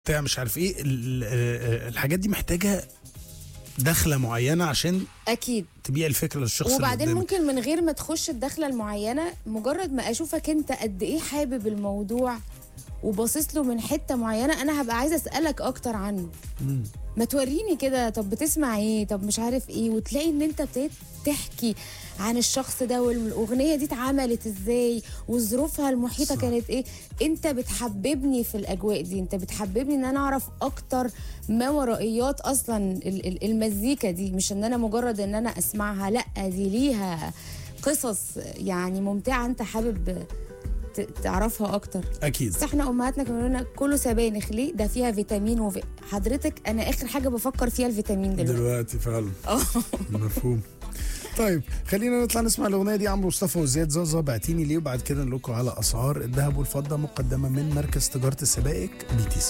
بتاع مش عارف ايه ال- ال- الحاجات دي محتاجه دخله معينه عشان اكيد تبيع الفكره للشخص وبعدين اللي قدامك. ممكن من غير ما تخش الدخله المعينه مجرد ما اشوفك انت قد ايه حابب الموضوع وباصص له من حته معينه انا هبقى عايزه اسالك اكتر عنه مم. ما توريني كده طب بتسمع ايه طب مش عارف ايه وتلاقي ان انت ابتديت تحكي عن الشخص ده والاغنيه دي اتعملت ازاي وظروفها المحيطه صح. كانت ايه انت بتحببني في الاجواء دي انت بتحببني ان انا اعرف اكتر ما ورائيات اصلا ال- ال- المزيكا دي مش ان انا مجرد ان انا اسمعها لا دي ليها قصص يعني ممتعه انت حابب ت- تعرفها اكتر اكيد بس احنا امهاتنا كانوا لنا كله سبانخ ليه ده فيها فيتامين وفي... حضرتك انا اخر حاجه بفكر فيها الفيتامين دلوقتي دلوقتي فعلا اه مفهوم طيب خلينا نطلع نسمع الاغنيه دي عمرو مصطفى وزياد زازا بعتيني ليه وبعد كده نقول لكم على اسعار الذهب والفضه مقدمه من مركز تجاره السبائك بي تي سي